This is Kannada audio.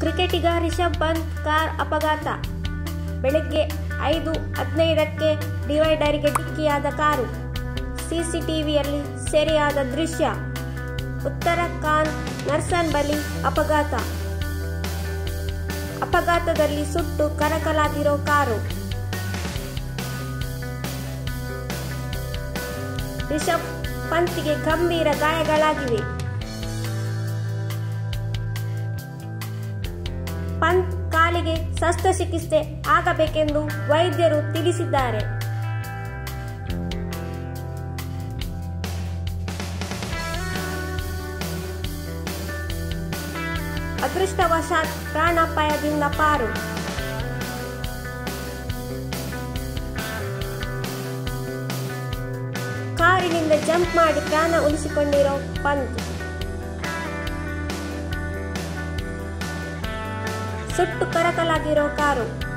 ಕ್ರಿಕೆಟಿಗ ರಿಷಬ್ ಪಂತ್ ಕಾರ್ ಅಪಘಾತ ಬೆಳಗ್ಗೆ ಐದು ಹದಿನೈದಕ್ಕೆ ಡಿವೈಡರ್ಗೆ ಡಿಕ್ಕಿಯಾದ ಕಾರು ಸಿಸಿಟಿವಿಯಲ್ಲಿ ಸೆರೆಯಾದ ದೃಶ್ಯ ಉತ್ತರಾಖಂಡ್ ನರ್ಸನ್ ಬಳಿ ಅಪಘಾತ ಅಪಘಾತದಲ್ಲಿ ಸುಟ್ಟು ಕರಕಲಾಗಿರೋ ಕಾರು ರಿಷಬ್ ಪಂತ್ಗೆ ಗಂಭೀರ ಗಾಯಗಳಾಗಿವೆ ಪಂತ್ ಕಾಲಿಗೆ ಶಸ್ತ್ರಚಿಕಿತ್ಸೆ ಆಗಬೇಕೆಂದು ವೈದ್ಯರು ತಿಳಿಸಿದ್ದಾರೆ ಅದೃಷ್ಟವಶಾತ್ ಪ್ರಾಣಾಪಾಯದಿಂದ ಪಾರು ಕಾರಿನಿಂದ ಜಂಪ್ ಮಾಡಿ ಪ್ರಾಣ ಉಳಿಸಿಕೊಂಡಿರೋ ಪಂತ್ ಸುಟ್ಟು ಕರಕಲಾಗಿರೋ ಕಾರು